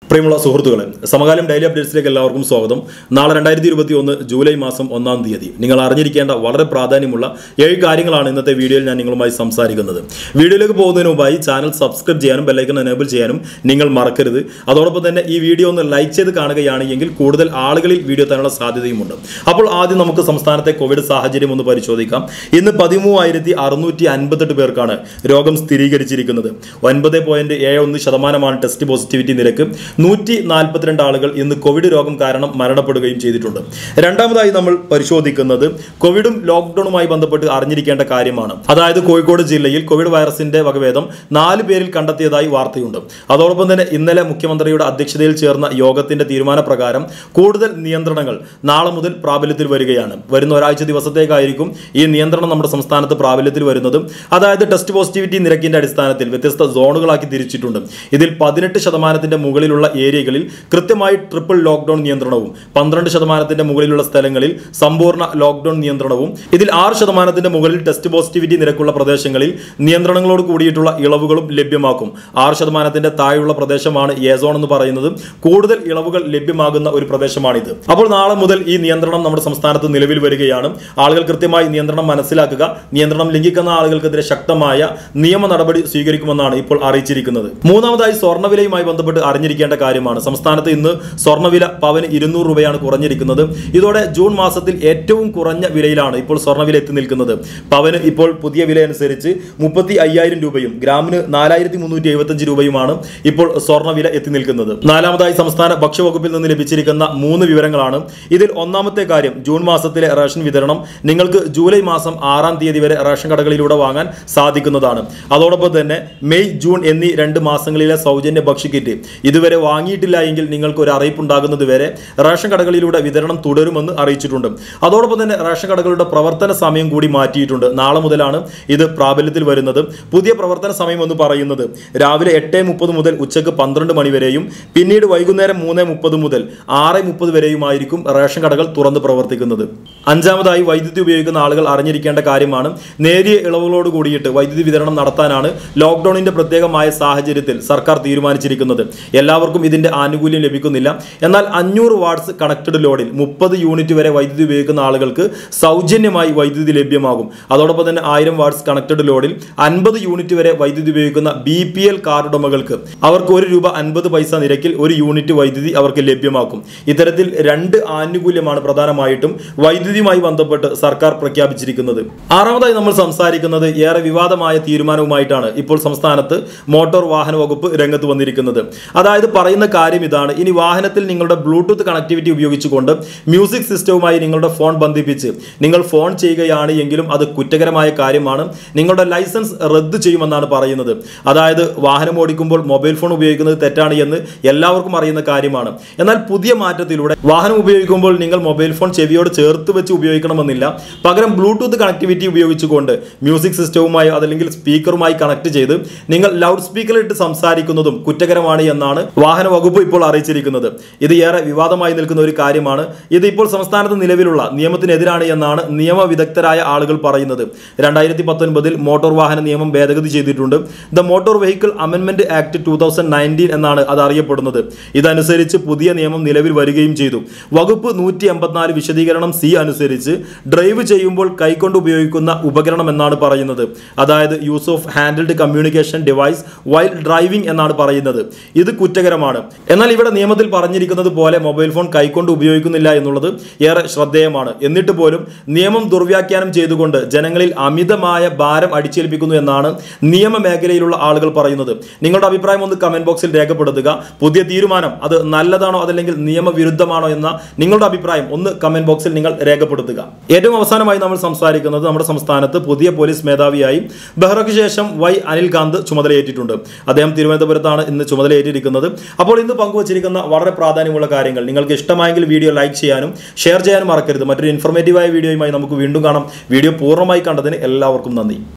പ്രിയമുള്ള സുഹൃത്തുക്കളെ സമകാലം ഡെയിലി അപ്ഡേറ്റ്സിലേക്ക് എല്ലാവർക്കും സ്വാഗതം നാളെ രണ്ടായിരത്തി ഇരുപത്തി ഒന്ന് ജൂലൈ മാസം ഒന്നാം തീയതി നിങ്ങൾ അറിഞ്ഞിരിക്കേണ്ട വളരെ പ്രാധാന്യമുള്ള ഏഴ് കാര്യങ്ങളാണ് ഇന്നത്തെ വീഡിയോയിൽ ഞാൻ നിങ്ങളുമായി സംസാരിക്കുന്നത് വീഡിയോയിലേക്ക് പോകുന്നതിന് മുമ്പായി ചാനൽ സബ്സ്ക്രൈബ് ചെയ്യാനും ബെല്ലൈക്കൺ എനേബിൾ ചെയ്യാനും നിങ്ങൾ മറക്കരുത് അതോടൊപ്പം തന്നെ ഈ വീഡിയോ ഒന്ന് ലൈക്ക് ചെയ്ത് കാണുകയാണ് എങ്കിൽ കൂടുതൽ ആളുകളിൽ വീഡിയോ തരാനുള്ള സാധ്യതയുമുണ്ട് അപ്പോൾ ആദ്യം നമുക്ക് സംസ്ഥാനത്തെ കോവിഡ് സാഹചര്യം ഒന്ന് പരിശോധിക്കാം ഇന്ന് പതിമൂവായിരത്തി അറുന്നൂറ്റി അൻപത്തെട്ട് പേർക്കാണ് രോഗം സ്ഥിരീകരിച്ചിരിക്കുന്നത് ഒൻപത് പോയിന്റ് ഏഴ് ഒന്ന് ശതമാനമാണ് ടെസ്റ്റ് പോസിറ്റിവിറ്റി നിരക്ക് നൂറ്റി നാൽപ്പത്തിരണ്ട് ആളുകൾ ഇന്ന് കോവിഡ് രോഗം കാരണം മരണപ്പെടുകയും ചെയ്തിട്ടുണ്ട് രണ്ടാമതായി നമ്മൾ പരിശോധിക്കുന്നത് കോവിഡും ലോക്ക്ഡൌണുമായി ബന്ധപ്പെട്ട് അറിഞ്ഞിരിക്കേണ്ട കാര്യമാണ് അതായത് കോഴിക്കോട് ജില്ലയിൽ കോവിഡ് വൈറസിന്റെ വകഭേദം നാല് പേരിൽ കണ്ടെത്തിയതായി വാർത്തയുണ്ട് അതോടൊപ്പം തന്നെ ഇന്നലെ മുഖ്യമന്ത്രിയുടെ അധ്യക്ഷതയിൽ ചേർന്ന യോഗത്തിന്റെ തീരുമാനപ്രകാരം കൂടുതൽ നിയന്ത്രണങ്ങൾ നാളെ മുതൽ പ്രാബല്യത്തിൽ വരികയാണ് വരുന്ന ഒരാഴ്ച ദിവസത്തേക്കായിരിക്കും ഈ നിയന്ത്രണം നമ്മുടെ സംസ്ഥാനത്ത് പ്രാബല്യത്തിൽ വരുന്നത് അതായത് ടെസ്റ്റ് പോസിറ്റിവിറ്റി നിരക്കിന്റെ അടിസ്ഥാനത്തിൽ വ്യത്യസ്ത സോണുകളാക്കി തിരിച്ചിട്ടുണ്ട് ഇതിൽ പതിനെട്ട് ശതമാനത്തിന്റെ മുകളിലുള്ള ഏരിയകളിൽ കൃത്യമായി ട്രിപ്പിൾ ലോക്ക്ഡൌൺ നിയന്ത്രണവും പന്ത്രണ്ട് ശതമാനത്തിന്റെ മുകളിലുള്ള സ്ഥലങ്ങളിൽ സമ്പൂർണ്ണ ലോക്ക്ഡൌൺ നിയന്ത്രണവും ഇതിൽ ആറ് ശതമാനത്തിന്റെ മുകളിൽ ടെസ്റ്റ് പോസിറ്റിവിറ്റി നിരക്കുള്ള പ്രദേശങ്ങളിൽ നിയന്ത്രണങ്ങളോട് കൂടിയിട്ടുള്ള ഇളവുകളും ലഭ്യമാക്കും ആറ് ശതമാനത്തിന്റെ താഴെയുള്ള പ്രദേശമാണ് എ സോൺ എന്ന് പറയുന്നത് കൂടുതൽ ഇളവുകൾ ലഭ്യമാകുന്ന ഒരു പ്രദേശമാണിത് അപ്പോൾ നാളെ മുതൽ ഈ നിയന്ത്രണം നമ്മുടെ സംസ്ഥാനത്ത് നിലവിൽ വരികയാണ് ആളുകൾ കൃത്യമായി നിയന്ത്രണം മനസ്സിലാക്കുക നിയന്ത്രണം ലംഘിക്കുന്ന ആളുകൾക്കെതിരെ ശക്തമായ നിയമ നടപടി സ്വീകരിക്കുമെന്നാണ് ഇപ്പോൾ അറിയിച്ചിരിക്കുന്നത് മൂന്നാമതായി സ്വർണ്ണവിലയുമായി ബന്ധപ്പെട്ട് അറിഞ്ഞിരിക്കേണ്ട കാര്യമാണ് സംസ്ഥാനത്ത് ഇന്ന് സ്വർണ്ണവില പവന് ഇരുന്നൂറ് രൂപയാണ് കുറഞ്ഞിരിക്കുന്നത് ഇതോടെ ജൂൺ മാസത്തിൽ ഏറ്റവും കുറഞ്ഞ വിലയിലാണ് ഇപ്പോൾ സ്വർണ്ണവില എത്തി നിൽക്കുന്നത് പവന് ഇപ്പോൾ പുതിയ വില അനുസരിച്ച് മുപ്പത്തി അയ്യായിരം രൂപയും ഗ്രാമിന് നാലായിരത്തി മുന്നൂറ്റി എഴുപത്തഞ്ച് രൂപയുമാണ് ഇപ്പോൾ സ്വർണ്ണവില എത്തി നിൽക്കുന്നത് നാലാമതായി സംസ്ഥാന ഭക്ഷ്യവകുപ്പിൽ നിന്ന് ലഭിച്ചിരിക്കുന്ന മൂന്ന് വിവരങ്ങളാണ് ഇതിൽ ഒന്നാമത്തെ കാര്യം ജൂൺ മാസത്തിലെ റേഷൻ വിതരണം നിങ്ങൾക്ക് ജൂലൈ മാസം ആറാം തീയതി വരെ റേഷൻ കടകളിലൂടെ വാങ്ങാൻ സാധിക്കുന്നതാണ് അതോടൊപ്പം തന്നെ മെയ് ജൂൺ എന്നീ രണ്ട് മാസങ്ങളിലെ സൗജന്യ ഭക്ഷ്യക്കിറ്റ് ഇതുവരെ വാങ്ങിയിട്ടില്ല എങ്കിൽ നിങ്ങൾക്ക് ഒരു അറിയിപ്പ് ഉണ്ടാകുന്നത് വരെ റേഷൻ കടകളിലൂടെ വിതരണം തുടരുമെന്ന് അറിയിച്ചിട്ടുണ്ട് അതോടൊപ്പം തന്നെ റേഷൻ കടകളുടെ പ്രവർത്തന സമയം കൂടി മാറ്റിയിട്ടുണ്ട് നാളെ മുതലാണ് ഇത് പ്രാബല്യത്തിൽ വരുന്നത് പുതിയ പ്രവർത്തന സമയം എന്ന് പറയുന്നത് രാവിലെ എട്ട് മുപ്പത് മുതൽ ഉച്ചയ്ക്ക് പന്ത്രണ്ട് മണി വരെയും പിന്നീട് വൈകുന്നേരം മൂന്ന് മുപ്പത് മുതൽ ആറ് മുപ്പത് വരെയുമായിരിക്കും റേഷൻ കടകൾ തുറന്ന് പ്രവർത്തിക്കുന്നത് അഞ്ചാമതായി വൈദ്യുതി ഉപയോഗിക്കുന്ന ആളുകൾ അറിഞ്ഞിരിക്കേണ്ട കാര്യമാണ് നേരിയ ഇളവുകളോട് കൂടിയിട്ട് വൈദ്യുതി വിതരണം നടത്താനാണ് ലോക്ക്ഡൌണിന്റെ പ്രത്യേകമായ സാഹചര്യത്തിൽ സർക്കാർ തീരുമാനിച്ചിരിക്കുന്നത് എല്ലാവർക്കും ഇതിന്റെ ആനുകൂല്യം ലഭിക്കുന്നില്ല എന്നാൽ അഞ്ഞൂറ് വാട്ട്സ് കണക്റ്റഡ് ലോഡിൽ മുപ്പത് യൂണിറ്റ് വരെ വൈദ്യുതി ഉപയോഗിക്കുന്ന ആളുകൾക്ക് സൗജന്യമായി വൈദ്യുതി ലഭ്യമാകും അതോടൊപ്പം തന്നെ ആയിരം വാട്ട്സ് കണക്റ്റഡ് ലോഡിൽ അൻപത് യൂണിറ്റ് വരെ വൈദ്യുതി ഉപയോഗിക്കുന്ന ബി പി എൽ കാർഡ് ഉടമകൾക്ക് അവർക്ക് ഒരു രൂപ അൻപത് പൈസ നിരക്കിൽ ഒരു യൂണിറ്റ് വൈദ്യുതി അവർക്ക് ലഭ്യമാക്കും ഇത്തരത്തിൽ രണ്ട് ആനുകൂല്യമാണ് പ്രധാനമായിട്ടും വൈദ്യുതിയുമായി ബന്ധപ്പെട്ട് സർക്കാർ പ്രഖ്യാപിച്ചിരിക്കുന്നത് ആറാമതായി നമ്മൾ സംസാരിക്കുന്നത് ഏറെ വിവാദമായ തീരുമാനവുമായിട്ടാണ് ഇപ്പോൾ സംസ്ഥാനത്ത് മോട്ടോർ വാഹന വകുപ്പ് രംഗത്ത് വന്നിരിക്കുന്നത് അതായത് പറയുന്ന കാര്യം ഇതാണ് ഇനി വാഹനത്തിൽ നിങ്ങളുടെ ബ്ലൂടൂത്ത് കണക്ടിവിറ്റി ഉപയോഗിച്ചുകൊണ്ട് മ്യൂസിക് സിസ്റ്റവുമായി നിങ്ങളുടെ ഫോൺ ബന്ധിപ്പിച്ച് നിങ്ങൾ ഫോൺ ചെയ്യുകയാണ് എങ്കിലും അത് കുറ്റകരമായ കാര്യമാണ് നിങ്ങളുടെ ലൈസൻസ് റദ്ദ് ചെയ്യുമെന്നാണ് പറയുന്നത് അതായത് വാഹനം ഓടിക്കുമ്പോൾ മൊബൈൽ ഫോൺ ഉപയോഗിക്കുന്നത് തെറ്റാണ് എന്ന് എല്ലാവർക്കും അറിയുന്ന കാര്യമാണ് എന്നാൽ പുതിയ മാറ്റത്തിലൂടെ വാഹനം ഉപയോഗിക്കുമ്പോൾ നിങ്ങൾ മൊബൈൽ ഫോൺ ചെവിയോട് ചേർത്ത് വെച്ച് ഉപയോഗിക്കണമെന്നില്ല പകരം ബ്ലൂടൂത്ത് കണക്ടിവിറ്റി ഉപയോഗിച്ചുകൊണ്ട് മ്യൂസിക് സിസ്റ്റവുമായി അതല്ലെങ്കിൽ സ്പീക്കറുമായി കണക്ട് ചെയ്ത് നിങ്ങൾ ലൗഡ് സ്പീക്കറിലിട്ട് സംസാരിക്കുന്നതും കുറ്റകരമാണ് എന്നാണ് വാഹന വകുപ്പ് ഇപ്പോൾ അറിയിച്ചിരിക്കുന്നത് ഇത് ഏറെ വിവാദമായി നിൽക്കുന്ന ഒരു കാര്യമാണ് ഇത് ഇപ്പോൾ സംസ്ഥാനത്ത് നിലവിലുള്ള നിയമത്തിനെതിരാണ് എന്നാണ് നിയമവിദഗ്ധരായ ആളുകൾ പറയുന്നത് രണ്ടായിരത്തി പത്തൊൻപതിൽ മോട്ടോർ വാഹന നിയമം ഭേദഗതി ചെയ്തിട്ടുണ്ട് ദ മോട്ടോർ വെഹിക്കിൾ അമെൻമെന്റ് ആക്ട് ടൂ തൗസൻഡ് നയൻറ്റീൻ എന്നാണ് അത് അറിയപ്പെടുന്നത് ഇതനുസരിച്ച് പുതിയ നിയമം നിലവിൽ വരികയും ചെയ്തു വകുപ്പ് നൂറ്റി എൺപത്തിനാല് വിശദീകരണം സി അനുസരിച്ച് ഡ്രൈവ് ചെയ്യുമ്പോൾ കൈകൊണ്ട് ഉപയോഗിക്കുന്ന ഉപകരണം എന്നാണ് പറയുന്നത് അതായത് use of handheld communication device while driving എന്നാണ് പറയുന്നത് ഇത് കുറ്റകരമാണ് എന്നാൽ ഇവിടെ നിയമത്തിൽ പറഞ്ഞിരിക്കുന്നത് പോലെ മൊബൈൽ ഫോൺ കൈകൊണ്ട് ഉപയോഗിക്കുന്നില്ല എന്നുള്ളത് ഏറെ ശ്രദ്ധേയമാണ് എന്നിട്ട് പോലും നിയമം ദുർവ്യാഖ്യാനം ചെയ്തുകൊണ്ട് ജനങ്ങളിൽ അമിതമായ ഭാരം അടിച്ചേൽപ്പിക്കുന്നു എന്നാണ് നിയമ മേഖലയിലുള്ള ആളുകൾ പറയുന്നത് നിങ്ങളുടെ അഭിപ്രായം ഒന്ന് കമന്റ് ബോക്സിൽ രേഖപ്പെടുത്തുക പുതിയ തീരുമാനം അത് നല്ലതാണോ അതല്ലെങ്കിൽ നിയമവിരുദ്ധമാണോ എന്ന നിങ്ങളുടെ അഭിപ്രായം ഒന്ന് കമന്റ് ബോക്സിൽ നിങ്ങൾ രേഖപ്പെടുത്തുക ഏറ്റവും അവസാനമായി നമ്മൾ സംസാരിക്കുന്നത് നമ്മുടെ സംസ്ഥാനത്ത് പുതിയ പോലീസ് മേധാവിയായി ബെഹ്റയ്ക്ക് ശേഷം വൈ അനിൽകാന്ത് ചുമതലയേറ്റിട്ടുണ്ട് അദ്ദേഹം തിരുവനന്തപുരത്താണ് ഇന്ന് ചുമതലയേറ്റിരിക്കുന്നത് അപ്പോൾ ഇന്ന് പങ്കുവച്ചിരിക്കുന്ന വളരെ പ്രാധാന്യമുള്ള കാര്യങ്ങൾ നിങ്ങൾക്ക് ഇഷ്ടമായെങ്കിൽ വീഡിയോ ലൈക്ക് ചെയ്യാനും ഷെയർ ചെയ്യാനും മറക്കരുത് മറ്റൊരു ഇൻഫോർമേറ്റീവായ വീഡിയോയുമായി നമുക്ക് വീണ്ടും കാണാം വീഡിയോ പൂർണ്ണമായി കണ്ടതിന് എല്ലാവർക്കും നന്ദി